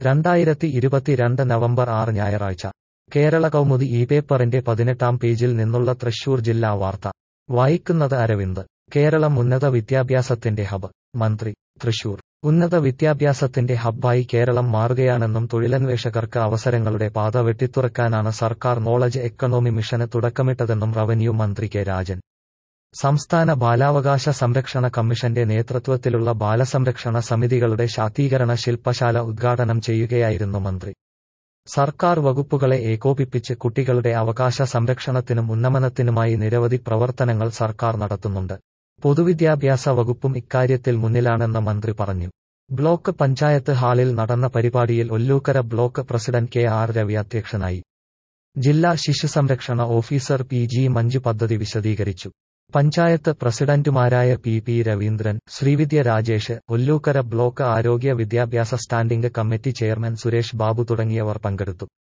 രണ്ടായിരത്തി ഇരുപത്തിരണ്ട് നവംബർ ആറ് ഞായറാഴ്ച കേരള കൗമുദി ഈ പേപ്പറിന്റെ പതിനെട്ടാം പേജിൽ നിന്നുള്ള തൃശൂർ ജില്ലാ വാർത്ത വായിക്കുന്നത് അരവിന്ദ് കേരളം ഉന്നത വിദ്യാഭ്യാസത്തിന്റെ ഹബ് മന്ത്രി തൃശൂർ ഉന്നത വിദ്യാഭ്യാസത്തിന്റെ ഹബ്ബായി കേരളം മാറുകയാണെന്നും തൊഴിലന്വേഷകർക്ക് അവസരങ്ങളുടെ പാത വെട്ടിത്തുറക്കാനാണ് സർക്കാർ നോളജ് എക്കണോമി മിഷന് തുടക്കമിട്ടതെന്നും റവന്യൂ മന്ത്രി കെ രാജൻ സംസ്ഥാന ബാലാവകാശ സംരക്ഷണ കമ്മീഷന്റെ നേതൃത്വത്തിലുള്ള ബാലസംരക്ഷണ സമിതികളുടെ ശാക്തീകരണ ശില്പശാല ഉദ്ഘാടനം ചെയ്യുകയായിരുന്നു മന്ത്രി സർക്കാർ വകുപ്പുകളെ ഏകോപിപ്പിച്ച് കുട്ടികളുടെ അവകാശ സംരക്ഷണത്തിനും ഉന്നമനത്തിനുമായി നിരവധി പ്രവർത്തനങ്ങൾ സർക്കാർ നടത്തുന്നുണ്ട് പൊതുവിദ്യാഭ്യാസ വകുപ്പും ഇക്കാര്യത്തിൽ മുന്നിലാണെന്ന് മന്ത്രി പറഞ്ഞു ബ്ലോക്ക് പഞ്ചായത്ത് ഹാളിൽ നടന്ന പരിപാടിയിൽ Ollukkara block president K R Ravi അധ്യക്ഷനായി ജില്ലാ ശിശുസംരക്ഷണ ഓഫീസർ പി ജി മഞ്ജു പദ്ധതി വിശദീകരിച്ചു പഞ്ചായത്ത് പ്രസിഡന്റുമാരായ P P Raveendran Sreevidya Rajesh Ollukkara block ആരോഗ്യ വിദ്യാഭ്യാസ standing committee chairman Suresh Babu തുടങ്ങിയവർ പങ്കെടുത്തു